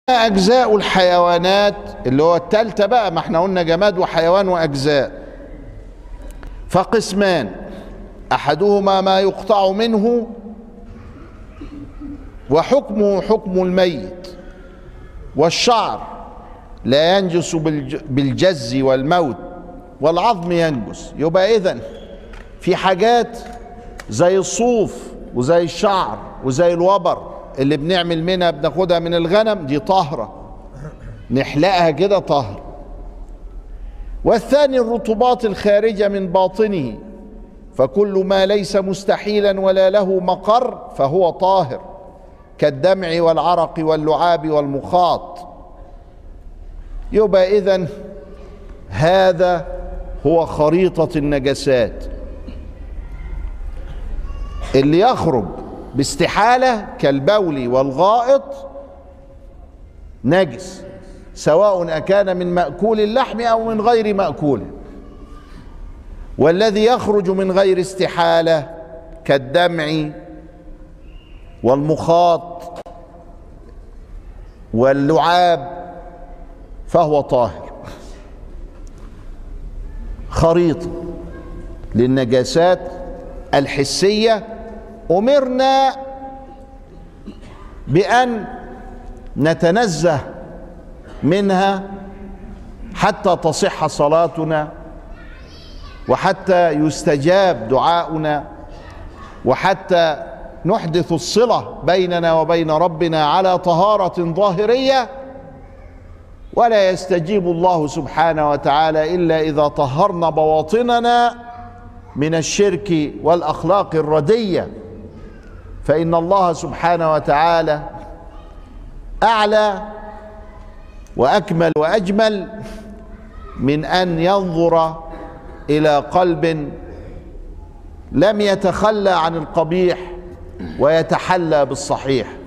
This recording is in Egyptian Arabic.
أجزاء الحيوانات اللي هو التالتة بقى ما احنا قلنا جماد وحيوان وأجزاء فقسمان أحدهما ما يقطع منه وحكمه حكم الميت والشعر لا ينجس بالج- بالجز والموت والعظم ينجس يبقى إذن في حاجات زي الصوف وزي الشعر وزي الوبر اللي بنعمل منها بناخدها من الغنم دي طهرة نحلقها كده طهر والثاني الرطوبات الخارجة من باطنه فكل ما ليس مستحيلا ولا له مقر فهو طاهر كالدمع والعرق واللعاب والمخاط يبقى إذن هذا هو خريطة النجسات اللي يخرج باستحالة كالبول والغائط نجس سواء أكان من مأكول اللحم أو من غير مأكول والذي يخرج من غير استحالة كالدمع والمخاط واللعاب فهو طاهر خريطة للنجاسات الحسية أمرنا بأن نتنزه منها حتى تصح صلاتنا وحتى يستجاب دعاؤنا وحتى نحدث الصلة بيننا وبين ربنا على طهارة ظاهرية ولا يستجيب الله سبحانه وتعالى إلا إذا طهرنا بواطننا من الشرك والأخلاق الردية فإن الله سبحانه وتعالى أعلى وأكمل وأجمل من أن ينظر إلى قلب لم يتخلى عن القبيح ويتحلى بالصحيح